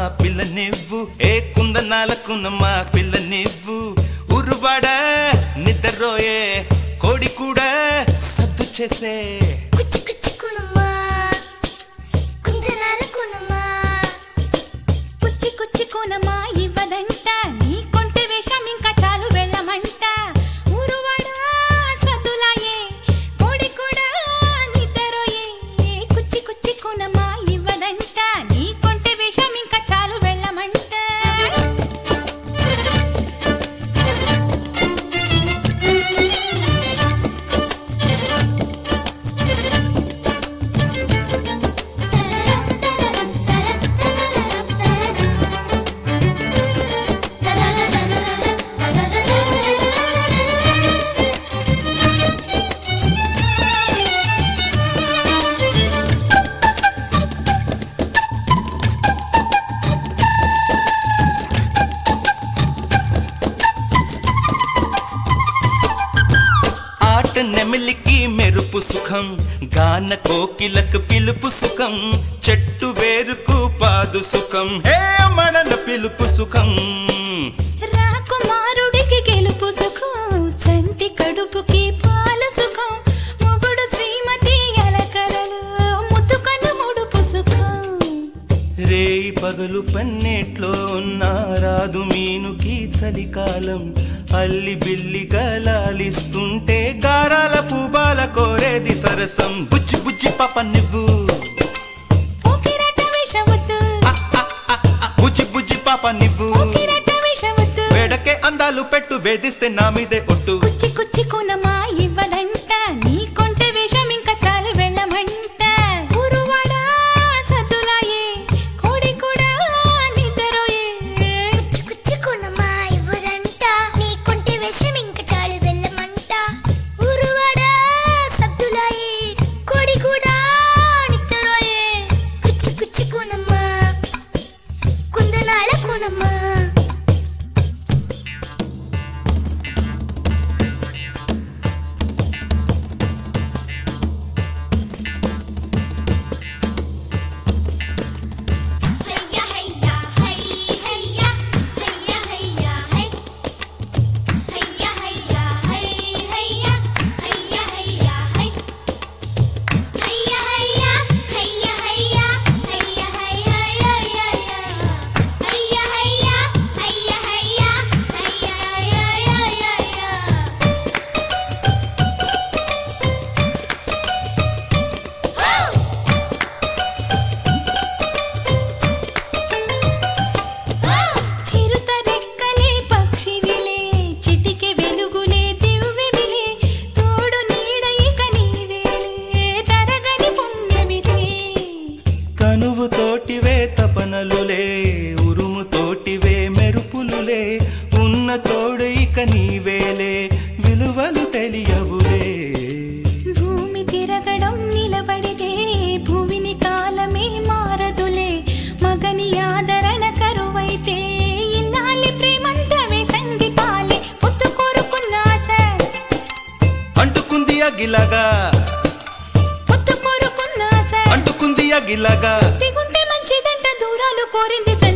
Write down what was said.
పిల్ల నివ్వు ఏ కుందనాలకున్నమ్మా పిల్ల నివ్వు ఉరువాడ నిద్రరోయే కోడి కూడా సద్దు చేసే కుచ్చి కుచ్చి కుణమ్మా కుందనాల కుణమ్మా కుచ్చి కుచ్చి కోనమా ఇవ్వదంట నీ కొంటె వేషం ఇంకా చాలు వెళ్ళమంట ఊరువాడా సద్దులాయే కోడి కూడా నిద్రరోయే కుచ్చి కుచ్చి కోనమా ఇవ్వదంట నీ కొంటె వేషం ఇంకా చాలు వెళ్ళమంట ఆట నెమిలికి మెరుపు సుఖం గాన కోకిలకు పిలుపు సుఖం చెట్టు వేరుకు పాదు సుఖం హే మడన పిలుపు సుఖం రాకుమారుడికి గెలుపు సుఖం చంటి కడుపుకి పాల సుఖం మొగుడు శ్రీమతి ఎలకలలు ముద్దుకను ముడుపు సుఖం రేయి పగలు పన్నెట్లో ఉన్న రాదు మీనుకి చలికాలం అల్లి బిల్లి గలాలిస్తుంటే గారాల పూబాల కోరేది సరసం బుజ్జి బుజ్జి పాప నువ్వు పోకిరట విషవద్దు బుజ్జి బుజ్జి పాప నువ్వు పోకిరట విషవద్దు వేడకే అందాలు పెట్టు వేధిస్తే నా మీదే ఒట్టు కుచ్చి కుచ్చి కునమా ఇవ్వదంట నీ కొంటె వేషం ఇంకా చాలు వెళ్ళమంట ఊరువాడా సద్దులాయే కోడి కూడా నిద్రరోయే కుచ్చి కుణమ్మా ఇవ్వదంట నీ కొంటె వేషం ఇంక చాలు వెళ్ళమంట ఊరువాడా సబ్దులాయే కోడి కూడా నిత్తరోయే కుచ్చి కుచ్చి కుణమ్మా కుందనాల కుణమ్మా హయ్యా హయ్యా హై హయ్యా హయ్యా హయ్యా హై హయ్యా హయ్యా హై హయ్యా హయ్యా హయ్యా హై హయ్యా హయ్యా హయ్యా హయ్యా హయ్యా హయ్యా హయ్యా హయ్యా హయ్యా హయ్యా హయ్యా హయ్యా హయ్యా చిరుత రెక్కలే పక్షివిలే చిటికె వెలుగులే దివ్వెవిలే తోడు నీడ ఇక నీవేలే తరగని పుణ్యమిదే కనువు తోటివే తపనలులే ఉరుము తోటివే మెరుపులులే ఉన్న తోడు ఇక నీవేలే విలువలు తెలియవులే భూమి తిరగడం నిలబడితే భూమిని కాలమే మారదులే మగని ఆదరణ కరువైతే ఇల్లాలి ప్రేమంతవే సంధి పాలే పొత్తు కోరుకున్న ఆశ అంటుకుంది అగిలాగా పొత్తు కోరుకున్న ఆశ అంటుకుంది అగిలాగా దిగుంటే మంచిదంట దూరాలు కోరింది సంధి